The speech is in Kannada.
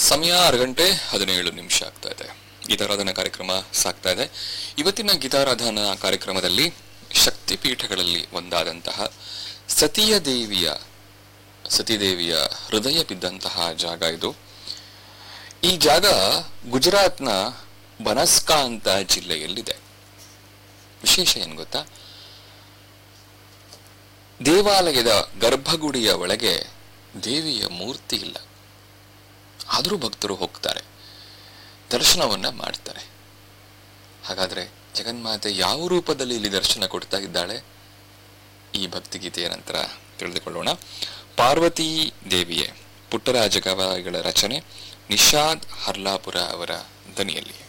ಸಮಯ ಆರು ಗಂಟೆ ಹದಿನೇಳು ನಿಮಿಷ ಆಗ್ತಾ ಇದೆ ಗೀತಾರಾಧನಾ ಕಾರ್ಯಕ್ರಮ ಸಾಗ್ತಾ ಇದೆ ಇವತ್ತಿನ ಗೀತಾರಾಧನಾ ಕಾರ್ಯಕ್ರಮದಲ್ಲಿ ಶಕ್ತಿಪೀಠಗಳಲ್ಲಿ ಒಂದಾದಂತಹ ಸತಿಯ ದೇವಿಯ ಸತಿದೇವಿಯ ಹೃದಯ ಬಿದ್ದಂತಹ ಜಾಗ ಇದು ಈ ಜಾಗ ಗುಜರಾತ್ನ ಬನಸ್ಕಾಂತ ಜಿಲ್ಲೆಯಲ್ಲಿದೆ ವಿಶೇಷ ಏನು ಗೊತ್ತಾ ದೇವಾಲಯದ ಗರ್ಭಗುಡಿಯ ಒಳಗೆ ದೇವಿಯ ಮೂರ್ತಿ ಇಲ್ಲ ಆದರೂ ಭಕ್ತರು ಹೋಗ್ತಾರೆ ದರ್ಶನವನ್ನ ಮಾಡ್ತಾರೆ ಹಾಗಾದ್ರೆ ಜಗನ್ಮಾತೆ ಯಾವ ರೂಪದಲ್ಲಿ ಇಲ್ಲಿ ದರ್ಶನ ಕೊಡ್ತಾ ಇದ್ದಾಳೆ ಈ ಭಕ್ತಿಗೀತೆಯ ನಂತರ ತಿಳಿದುಕೊಳ್ಳೋಣ ಪಾರ್ವತಿ ದೇವಿಯೇ ಪುಟ್ಟರಾಜ ಗವಾಯಿಗಳ ರಚನೆ ನಿಷಾದ್ ಹರ್ಲಾಪುರ ಅವರ ದನಿಯಲ್ಲಿ